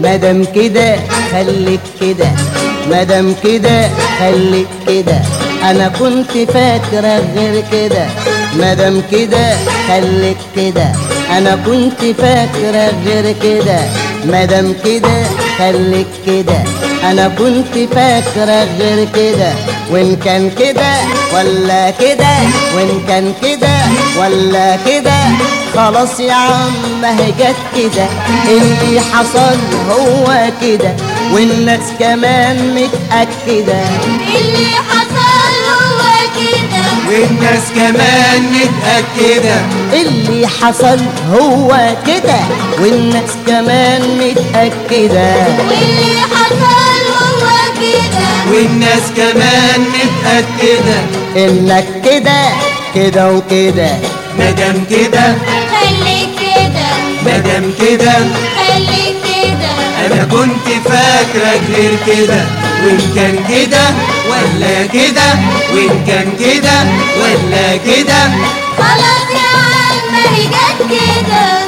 مادام كده خليك كده مادام كده خليك كده انا كنت فاكرة غير كده مادام كده خليك كده انا كنت فاكرة غير كده مادام كده خليك كده انا كنت فاكرة غير كده وان كان كده ولا كده وان كان كده ولا كده خلاص يا عم هي جت كده اللي حصل هو كده والناس كمان متأكدة اللي حصل هو كده والناس كمان متأكدة اللي حصل هو كده والناس كمان متأكدة واللي حصل هو كده والناس كمان متأكدة انك كده كده وكده مادام كده خليك كده مادام كده خليك كده انا كنت فاكرك غير كده وان كان كده ولا كده وان كان كده ولا كده خلاص يا عم هي جت كده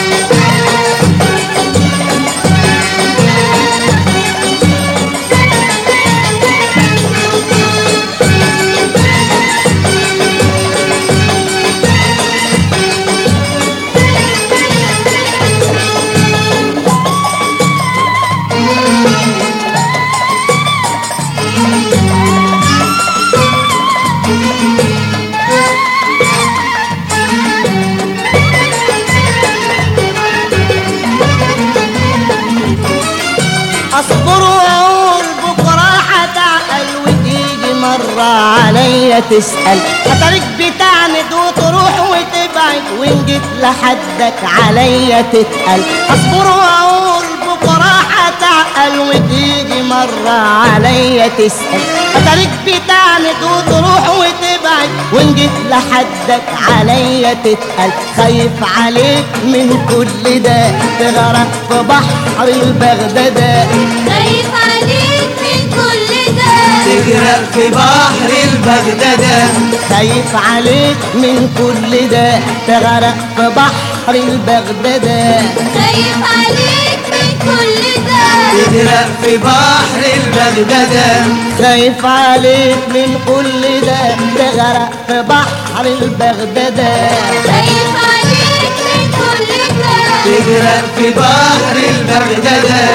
اصبر واقول بكره هتعقل وتيجي مره عليا تسال هتاريخ بتعند وتروح وتبعد وان جيت لحدك عليا تتقل اصبر واقول بكره هتعقل وتيجي مره عليا تسال هتاريخ بتعند وتروح وتبعد وان جيت لحدك عليا تتقل خايف عليك من كل ده تغرق في بحر البغدادة خايف عليك من كل ده تغرق في بحر البغدادة خايف عليك من كل ده تغرق في بحر البغدادة خايف عليك من كل ده تغرق في بحر البغدادة خايف عليك من كل ده تغرق في بحر البغدادة خايف عليك من كل ده تغرق في بحر البغدادة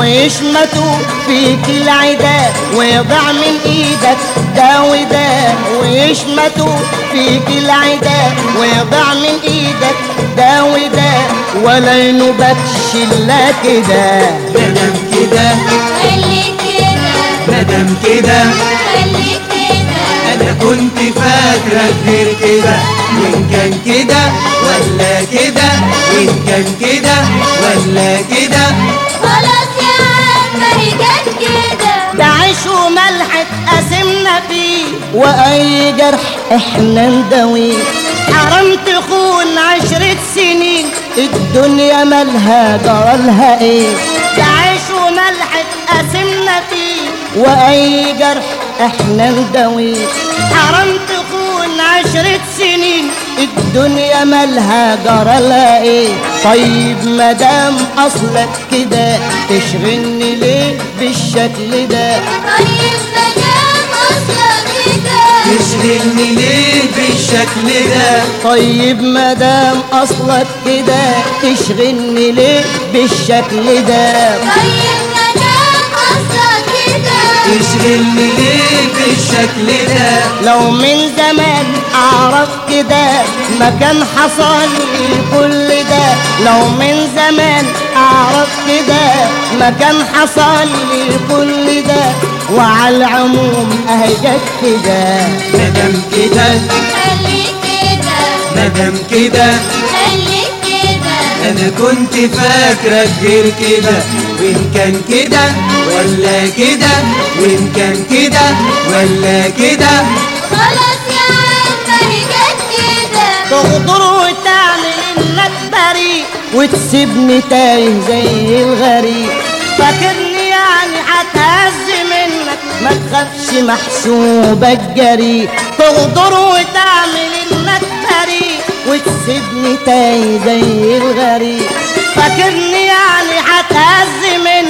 ويشمتوا فيك العدا ويضع من ايدك ده وده ويشمتوا فيك العدا ويضع من ايدك ده وده ولا ينوبكش الا كده مادام كده خليك كده مادام كده خليك كده انا كنت فاكرك غير كده وان كان كده ولا كده وان كان كده ولا كده خلاص يا عم هي جت كده ده عيش وملح اتقسمنا فيه واي جرح احنا نداويه حرام تخون عشرة سنين الدنيا مالها جرالها ايه ده عيش وملح اتقسمنا فيه واي جرح احنا نداويه حرام تخون عشرة سنين الدنيا مالها جرالها ايه طيب مدام اصلك كده تشغلني ليه بالشكل ده طيب مدام اصلا كده تشغلني ليه بالشكل ده طيب مدام اصلك كده تشغلني ليه بالشكل ده طيب مدام اصلا كده تشغلني ليه بالشكل ده لو من زمان اعرف كده ما كان حصل لي كل ده لو من زمان اعرف كده ما كان حصل لي كل ده وعلى العموم اهي جت كده مادام كده خليك كده مادام كده خليك كده انا كنت فاكرك غير كده وان كان كده ولا كده وان كان كده ولا كده خلاص يا عم هي جت كده تغدر وتعمل انك بريء وتسيبني تايه زي الغريب فاكرني يعني هتهز منك ما تخافش محسوبك جريء تغدر وتعمل انك بريء وتسيبني تايه زي الغريب فاكرني يعني هتهز منك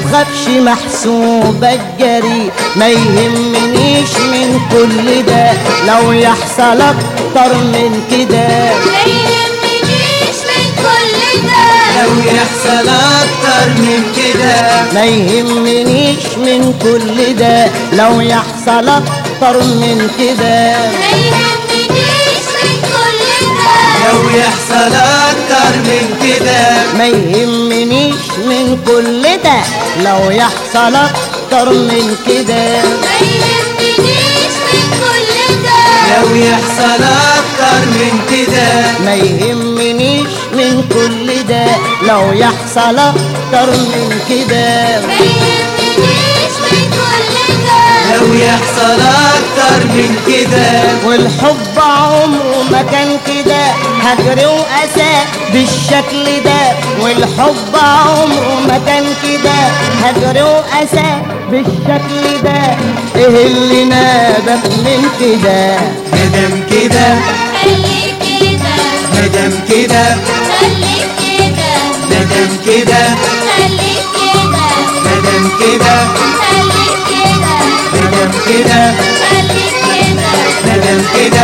تخافش محسوبك جري ما يهمنيش من كل ده لو يحصل اكتر من كده ما يهمنيش من كل ده لو يحصل اكتر من كده ما يهمنيش من كل ده لو يحصل اكتر من كده ما يهمنيش من كل ده لو يحصل اكتر من كده ما يهمنيش من كل ده لو يحصل اكتر من كده ما يهمنيش من كل ده لو يحصل اكتر من كده ما يهمنيش من كل ده لو يحصل اكتر من كده ما يهمنيش من كل ده لو يحصل اكتر من كده والحب عمره ما كان كده هجر وأسى بالشكل ده والحب عمره ما كان كده هجر وأسى بالشكل ده ايه اللي نابك من كده مدام كده خليك كده مدام كده خليك كده مدام كده خليك كده مدام كده خليك كده مدام كده خليك كده مدام كده